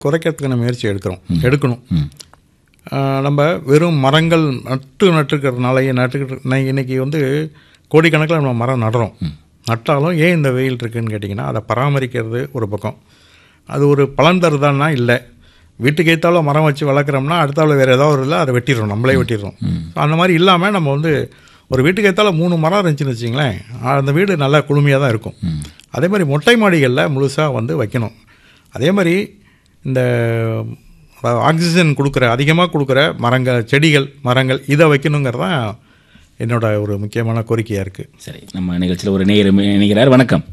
குறைக்கிறதுக்கான முயற்சி எடுக்கிறோம் எடுக்கணும் ம் ஆஹ் நம்ம வெறும் மரங்கள் நட்டு நட்டுக்கிறதுனால நட்டுக்கிட்டு இன்னைக்கு வந்து கோடிக்கணக்கில் நம்ம மரம் நடுறோம் நட்டாலும் ஏன் இந்த வெயில் இருக்குன்னு கேட்டிங்கன்னா அதை பராமரிக்கிறது ஒரு பக்கம் அது ஒரு பலன் தருதான்னா இல்லை வீட்டுக்கு ஏற்றாலும் மரம் வச்சு வளர்க்குறோம்னா அடுத்தால வேறு ஏதாவது ஒரு இல்லை அதை வெட்டிடுறோம் நம்மளே வெட்டிடுறோம் அந்த மாதிரி இல்லாமல் நம்ம வந்து ஒரு வீட்டுக்கு ஏற்றாலும் மூணு மரம் இருந்துச்சுன்னு வச்சிங்களேன் அந்த வீடு நல்லா குளுமையாக தான் இருக்கும் அதே மாதிரி மொட்டை மாடிகளில் முழுசாக வந்து வைக்கணும் அதே மாதிரி இந்த அதாவது ஆக்சிஜன் கொடுக்குற அதிகமாக கொடுக்குற மரங்கள் செடிகள் மரங்கள் இதை வைக்கணுங்கிறது தான் என்னோட ஒரு முக்கியமான கோரிக்கையாக இருக்குது சரி நம்ம நிகழ்ச்சியில் ஒரு நேயர் இணைகிறார் வணக்கம்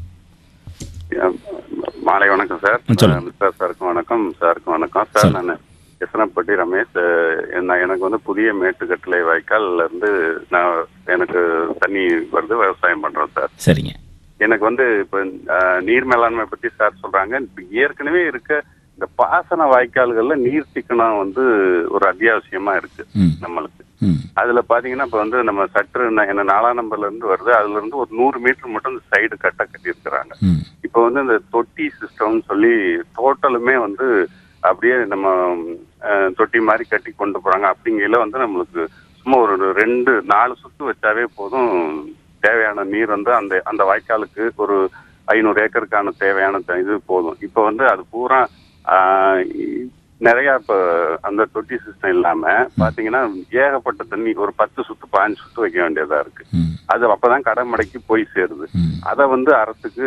மாலை வணக்கம் சார் ம், சொல்லுங்க. சார் சாருக்கும் வணக்கம் சாருக்கும் வணக்கம் சார் நான் எசனப்பட்டி ரமேஷ் அஹ், நான் எனக்கு வந்து புதிய மேட்டுக்கட்டளை வாய்க்கால்ல இருந்து நான் எனக்கு தண்ணி வருது விவசாயம் பண்றோம் சார் சரிங்க எனக்கு வந்து இப்ப அஹ், நீர் மேலாண்மை பத்தி சார் சொல்றாங்க இப்ப ஏற்கனவே இருக்க இந்த பாசன வாய்க்கால்கள்ல நீர் சிக்கனம் வந்து ஒரு அத்தியாவசியமா இருக்கு ம் நம்மளுக்கு ம் அதுல பாத்தீங்கன்னா இப்ப வந்து நம்ம சற்று ந- என்ன நாலாம் நம்பர்ல இருந்து வருது அதுல இருந்து ஒரு நூறு மீட்டர் மட்டும் இந்த சைடு கட்ட கட்டி இருக்கிறாங்க ம் இப்போ வந்து இந்த தொட்டி சிஸ்டம்னு சொல்லி டோட்டலுமே வந்து அப்படியே நம்ம அஹ், தொட்டி மாதிரி கட்டி கொண்டு போறாங்க அப்படிங்கையில வந்து நம்மளுக்கு சும்மா ஒரு ரெண்டு நாலு சுத்து வச்சாவே போதும் தேவையான நீர் வந்து அந்த அந்த வாய்க்காலுக்கு ஒரு ஐநூறு ஏக்கருக்கான தேவையான த- இது போதும் இப்போ வந்து அது பூரா ஆஹ், இ- நிறைய இப்போ அந்த தொட்டி சிஸ்டம் இல்லாம பாத்தீங்கன்னா ஏகப்பட்ட தண்ணி ஒரு பத்து சுத்து பாஞ்சு சுத்து வைக்க வேண்டியதா இருக்கு ம் அது அப்பதான் கடமடைக்கு போய் சேருது ம் அதை வந்து அரசுக்கு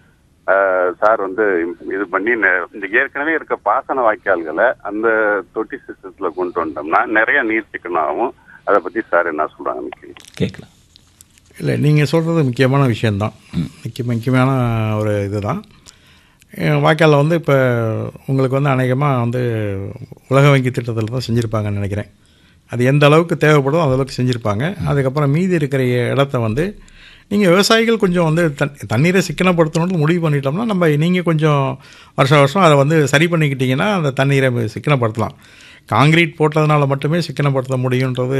ஆஹ், சார் வந்து இது பண்ணி நெ- இந்த ஏற்கனவே இருக்க பாசன வாய்க்கால்களை அந்த தொட்டி சிஸ்டத்துல கொண்டு வந்தோம்னா நிறைய நீர் சிக்கனாகும் அதை பத்தி சார் என்ன சொல்றாங்கன்னு கேள்வி கேட்கலாம் இல்லை நீங்கள் சொல்கிறது முக்கியமான விஷயந்தான் முக்கிய முக்கியமான ஒரு இதுதான் அஹ் வாய்க்காலில் வந்து இப்போ உங்களுக்கு வந்து அநேகமாக வந்து உலக வங்கி திட்டத்தில் தான் செஞ்சுருப்பாங்கன்னு நினைக்கிறேன் அது எந்த அளவுக்கு தேவைப்படுதோ அந்த அளவுக்கு செஞ்சுருப்பாங்க அதுக்கப்புறம் மீதி இருக்கிற இடத்த வந்து நீங்கள் விவசாயிகள் கொஞ்சம் வந்து தண் தண்ணீரை சிக்கனப்படுத்தணும்னு முடிவு பண்ணிட்டோம்னா நம்ம நீங்கள் கொஞ்சம் வருஷம் வருஷம் அதை வந்து சரி பண்ணிக்கிட்டிங்கன்னா அந்த தண்ணீரை சிக்கனப்படுத்தலாம் காங்கிரீட் போட்டதுனால மட்டுமே சிக்கனப்படுத்த முடியுன்றது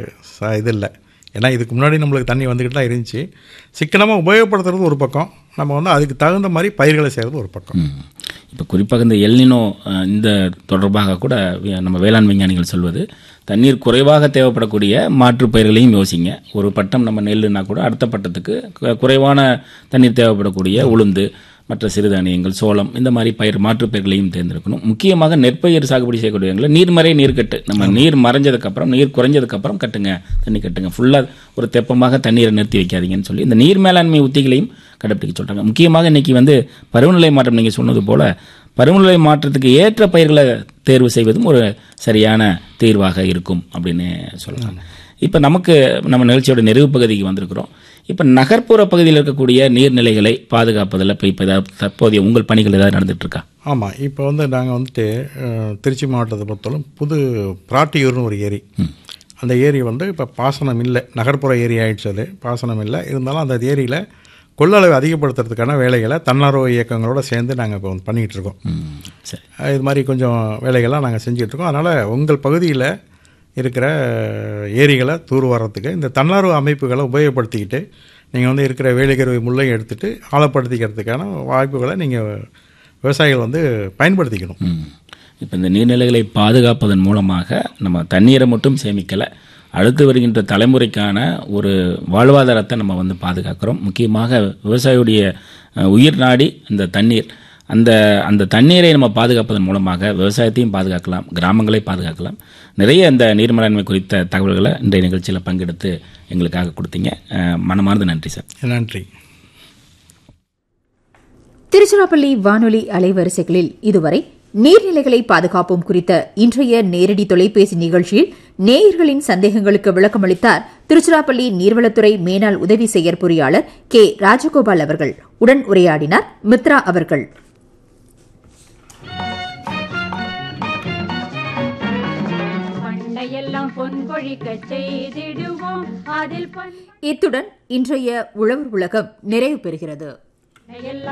ச இது இல்லை ஏன்னா இதுக்கு முன்னாடி நம்மளுக்கு தண்ணி வந்துக்கிட்டு தான் இருந்துச்சு சிக்கனமாக உபயோகப்படுத்துறது ஒரு பக்கம் நம்ம வந்து அதுக்கு தகுந்த மாதிரி பயிர்களை செய்கிறது ஒரு பக்கம் இப்போ குறிப்பாக இந்த எல்னினோ அஹ், இந்த தொடர்பாக கூட வி- நம்ம வேளாண் விஞ்ஞானிகள் சொல்வது தண்ணீர் குறைவாக தேவைப்படக்கூடிய மாற்று பயிர்களையும் யோசிங்க ஒரு பட்டம் நம்ம நெல்லுனா கூட அடுத்த பட்டத்துக்கு கு- குறைவான தண்ணீர் தேவைப்படக்கூடிய உளுந்து மற்ற சிறுதானியங்கள் சோளம் இந்த மாதிரி பயிர் மாற்று பயிர்களையும் தேர்ந்தெடுக்கணும் முக்கியமாக நெற்பயிர் சாகுபடி செய்யக்கூடியவங்களை நீர்மறை நீர் கட்டு நம்ம நீர் மறைஞ்சதுக்கப்புறம் நீர் குறைஞ்சதுக்கப்புறம் கட்டுங்க தண்ணி கட்டுங்க ஃபுல்லாக ஒரு தெப்பமாக தண்ணீரை நிறுத்தி வைக்காதீங்கன்னு சொல்லி இந்த நீர் மேலாண்மை உத்திகளையும் கடைப்பிடிக்க சொல்கிறாங்க முக்கியமாக இன்னைக்கு வந்து பருவநிலை மாற்றம் நீங்கள் சொன்னது போல பருவநிலை மாற்றத்துக்கு ஏற்ற பயிர்களை தேர்வு செய்வதும் ஒரு சரியான தீர்வாக இருக்கும் அப்படின்னு சொல்லலாம் இப்போ நமக்கு நம்ம நிகழ்ச்சியோட நிறைவு பகுதிக்கு வந்திருக்கிறோம் இப்போ நகர்ப்புற பகுதியில் இருக்கக்கூடிய நீர்நிலைகளை பாதுகாப்பதில் இப்போ இப்போ ஏதாவது தற்போதைய உங்கள் பணிகள் ஏதாவது நடந்துட்டு இருக்கா ஆமாம் இப்போ வந்து நாங்கள் வந்துட்டு அஹ், திருச்சி மாவட்டத்தை பொறுத்தவரை புது பிராட்டியூர்னு ஒரு ஏரி அந்த ஏரி வந்து இப்போ பாசனம் இல்லை நகர்ப்புற ஏரி ஆயிடுச்சு அது பாசனம் இல்லை இருந்தாலும் அந்த ஏரியில் கொள்ளளவை அதிகப்படுத்துறதுக்கான வேலைகளை தன்னார்வ இயக்கங்களோட சேர்ந்து நாங்கள் இப்போ வந்து பண்ணிக்கிட்டு இருக்கோம் ம், சரி அஹ், இது மாதிரி கொஞ்சம் வேலைகள்லாம் நாங்கள் செஞ்சுட்டு இருக்கோம் அதனால் உங்கள் பகுதியில் இருக்கிற ஏரிகளை தூர் வர்றதுக்கு இந்த தன்னார்வ அமைப்புகளை உபயோகப்படுத்திக்கிட்டு நீங்கள் வந்து இருக்கிற வேலைக்கருவி முள்ளையும் எடுத்துகிட்டு ஆழப்படுத்திக்கிறதுக்கான வாய்ப்புகளை நீங்கள் விவசாயிகள் வந்து பயன்படுத்திக்கணும் ம். இப்போ இந்த நீர்நிலைகளை பாதுகாப்பதன் மூலமாக நம்ம தண்ணீரை மட்டும் சேமிக்கலை அடுத்து வருகின்ற தலைமுறைக்கான ஒரு வாழ்வாதாரத்தை நம்ம வந்து பாதுகாக்கிறோம் முக்கியமாக விவசாயியுடைய அஹ், உயிர் நாடி இந்த தண்ணீர் அந்த அந்த தண்ணீரை நம்ம பாதுகாப்பதன் மூலமாக விவசாயத்தையும் பாதுகாக்கலாம் கிராமங்களை பாதுகாக்கலாம் நிறைய இந்த நீர் மேலாண்மை குறித்த தகவல்களை இன்றைய நிகழ்ச்சியில் பங்கெடுத்து எங்களுக்காக கொடுத்தீங்க அஹ், மனமார்ந்த நன்றி சார் நன்றி திருச்சிராப்பள்ளி வானொலி அலைவரிசைகளில் இதுவரை நீர்நிலைகளை பாதுகாப்போம் குறித்த இன்றைய நேரடி தொலைபேசி நிகழ்ச்சியில் நேயர்களின் சந்தேகங்களுக்கு விளக்கமளித்தார் திருச்சிராப்பள்ளி நீர்வளத்துறை மேனாள் உதவி செயற்பொறியாளர் கே ராஜகோபால் அவர்கள் உடன் உரையாடினார் மித்ரா அவர்கள் பண்டையெல்லாம் பொன் கொழிக்க செய்திடுவோம் அதில் இத்துடன் இன்றைய உழவர் உலகம் நிறைவு பெறுகிறது பண்டையெல்லாம்